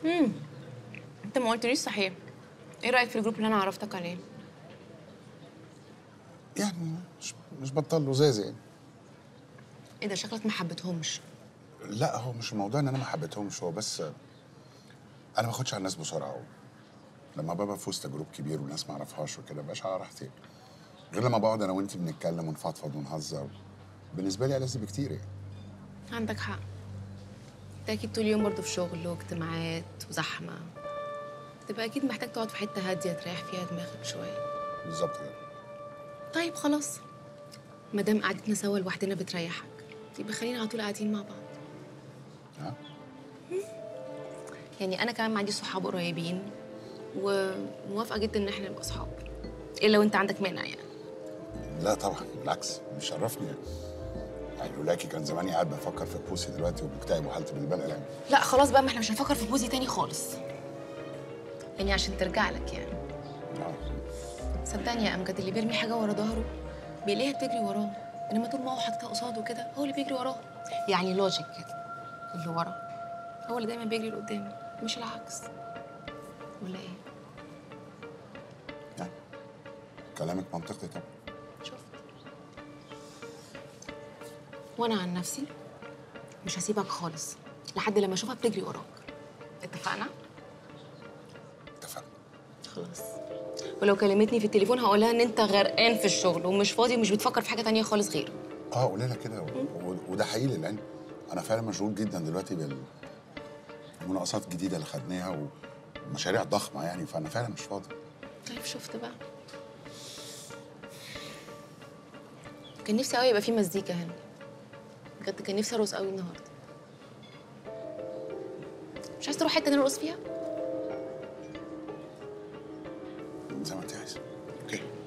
امم انت ما قلتليش صحيح ايه رايك في الجروب اللي انا عرفتك عليه يعني مش مش بطل لزاز يعني ايه ده شكلك ما حبيتهمش لا هو مش الموضوع ان انا ما حبيتهمش هو بس انا ما باخدش على الناس بسرعه لما ببقى في وسط جروب كبير وناس ما اعرفهاش وكده مبقاش على راحتي غير لما بقعد انا وانت بنتكلم ونفضفض ونهزر بالنسبه لي ألذ بكتير يعني عندك حق انت اكيد طول اليوم برضه في شغل واجتماعات وزحمه تبقى اكيد محتاج تقعد في حته هاديه تريح فيها دماغك شويه بالظبط كده طيب خلاص ما دام قعدتنا سوا لوحدنا بتريحك يبقى خلينا على طول قاعدين مع بعض ها يعني انا كمان ما عنديش صحاب قريبين وموافقه جدا ان احنا نبقى صحاب الا لو انت عندك مانع يعني لا طبعا بالعكس بيشرفني يعني لولاكي كان زماني قاعد بفكر في بوسي دلوقتي ومكتئب وحالتي بالبلق يعني لا خلاص بقى ما احنا مش هنفكر في بوزي تاني خالص يعني عشان ترجع لك يعني آه. صدقني يا امجد اللي بيرمي حاجه ورا ظهره بيلاقيها بتجري وراه انما طول ما هو حاططها قصاده كده هو اللي بيجري وراه يعني لوجيك كده اللي ورا هو اللي دايما بيجري لقدام مش العكس ولا ايه يعني كلامك منطقي طبعا شفت وانا عن نفسي مش هسيبك خالص لحد لما اشوفها بتجري وراك اتفقنا اتفقنا خلاص ولو كلمتني في التليفون هقولها ان انت غرقان في الشغل ومش فاضي ومش بتفكر في حاجه تانية خالص غيره اه قليلة كده و... و... وده حقيقي للعلم انا فعلا مشغول جدا دلوقتي بالمناقصات الجديده اللي خدناها ومشاريع ضخمه يعني فانا فعلا مش فاضي طيب شفت بقى كان نفسي قوي يبقى في مزيكا هنا بجد كان نفسي ارقص قوي النهارده مش عايز تروح حته نرقص فيها زي ما انت عايزه اوكي